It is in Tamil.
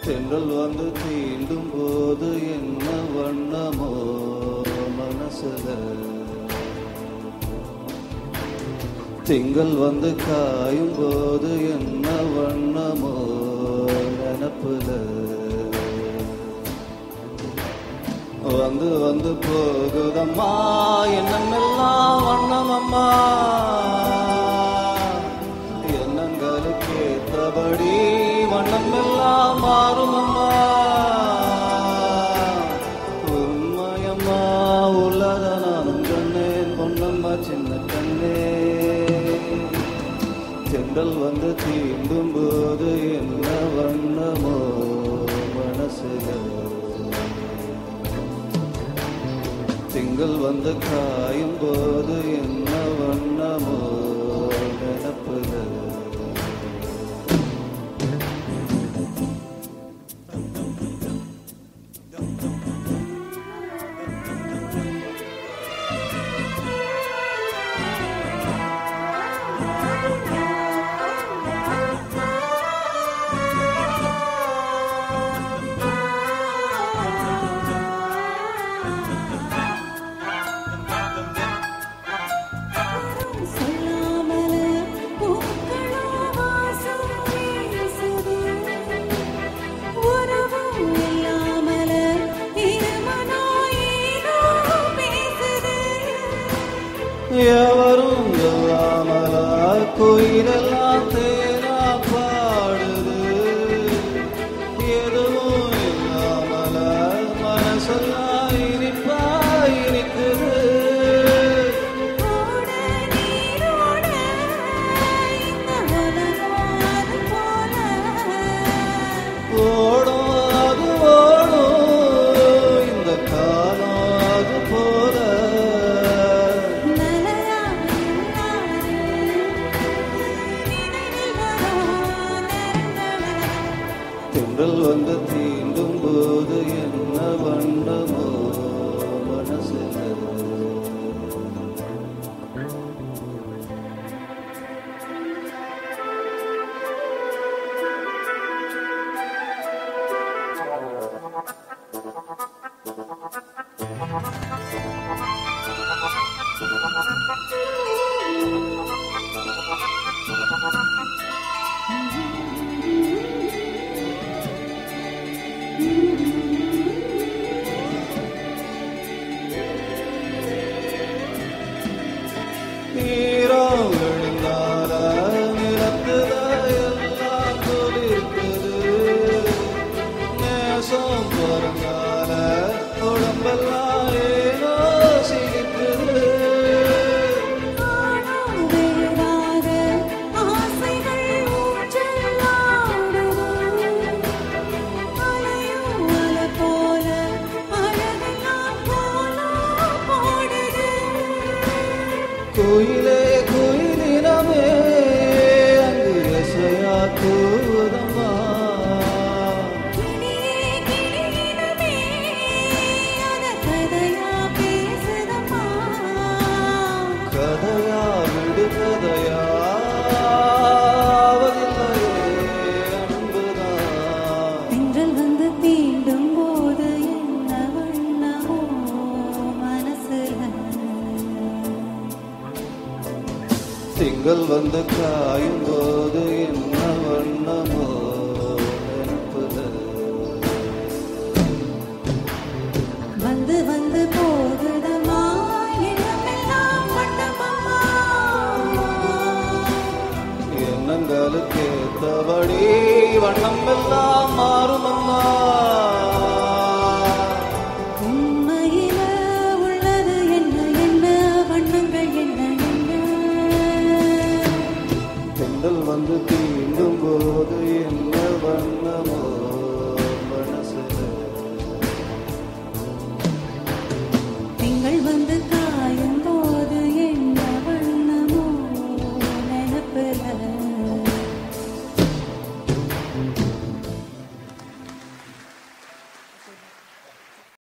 தென்றல் வந்து தீண்டும் போது என்ன வண்ணமோ மனசுல திங்கள் வந்து காயும் போது என்ன வண்ணமோ நினப்புல வந்து வந்து போகுதம்மா எண்ணமெல்லாம் வண்ணமம்மா எண்ணங்களுக்கு ஏற்றபடி வண்ணம் எல்லாம் மாறுமம்மா உண்மையம்மா உள்ளத நானும் சொன்னேன் பொன்னம்மா சின்ன கண்ணே தென்றல் வந்து தீண்டும் போது என்ன வண்ணமோ மனசுல திங்கள் வந்து காயும் போது என்ன வண்ணமோ நினப்புல சொல்லாமலே பூக்களோ வாசம் வீசுது. உறவும் இல்லாமலே இருமனோ ஏனோ பேசுது. எவரும் இல்லாமலா கோயிலெல்லாம் தேனா பாடுது எதுவும் இல்லாமலா மனசெல்லாம் இனிப்பா இருக்குது ஓட நீரோட இந்த உலகம் அது போல. ஓடும் அது ஓடும் இந்த காலம் அது போல நலரா இல்லாது நினைவில் வரும் நேரங்களே. தென்றல் வந்து தீண்டும் போது என்ன வண்ணமோ மனசில் ஈரம் விழுந்தால நிலத்துல எல்லாம் துளிர்க்குது நேசம் பிறந்தால உடம்பெல்லாம் ஏனோ சிரிக்குது ஆணோ வேறாக ஆசைகள் ஊஞ்சலாடுது. அலையும் அலை போல அழகெல்லாம் கோலம் போடுது. கோயிலே கோயிலினமே அங்கு இசையா கூதம்மா கிளியே கிளியினமே அத கதையா பேசுதம்மா. கதையா விடு கதையா ஆவதில்லையே அன்புதான் திங்கள் வந்து தீண்டும் போது என்ன வண்ணமோ மனசுல திங்கள் வந்து காயும் போது என்ன வண்ணமோ நினப்புல வந்து வந்து போகுதம்மா எண்ணமெல்லாம் வண்ணமம்மா எண்ணங்களுக்கு ஏற்றபடி வண்ணம் எல்லாம் மாறுமம்மா உண்மையில உள்ளது என்ன என்ன வண்ணங்கள் என்ன என்ன தென்றல் வந்து